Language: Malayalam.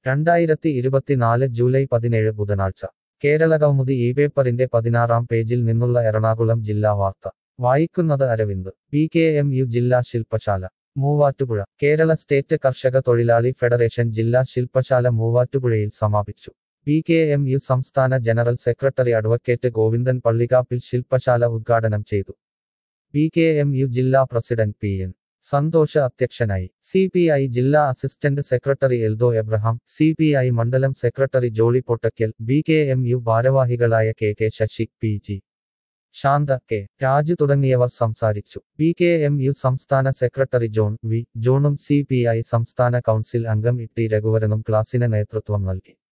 രണ്ടായിരത്തി ഇരുപത്തിനാല് ജൂലൈ പതിനേഴ് ബുധനാഴ്ച കേരളകൗമുദി ഈ പേപ്പറിന്റെ പതിനാറാം പേജിൽ നിന്നുള്ള എറണാകുളം ജില്ലാ വാർത്ത വായിക്കുന്നത് Aravind P K M U ജില്ലാ ശില്പശാല മൂവാറ്റുപുഴ കേരള സ്റ്റേറ്റ് കർഷക തൊഴിലാളി ഫെഡറേഷൻ ജില്ലാ ശില്പശാല മൂവാറ്റുപുഴയിൽ സമാപിച്ചു പി കെ എം യു സംസ്ഥാന general secretary advocate Govindan Pallikappil ശില്പശാല ഉദ്ഘാടനം ചെയ്തു പി കെ എം യു ജില്ലാ പ്രസിഡന്റ് പി എൻ സന്തോഷ് അധ്യക്ഷനായി സി പി ഐ ജില്ലാ assistant secretary Eldho Abraham C P I മണ്ഡലം secretary Jolly Pottackal B K M U ഭാരവാഹികളായ K K Sasi P G Santha K Raju തുടങ്ങിയവർ സംസാരിച്ചു പി കെ എം യു സംസ്ഥാന സെക്രട്ടറി ജോൺ വി ജോണും സി പി ഐ സംസ്ഥാന കൗൺസിൽ അംഗം ഇ ടി രഘുവരനും ക്ലാസിന് നേതൃത്വം നൽകി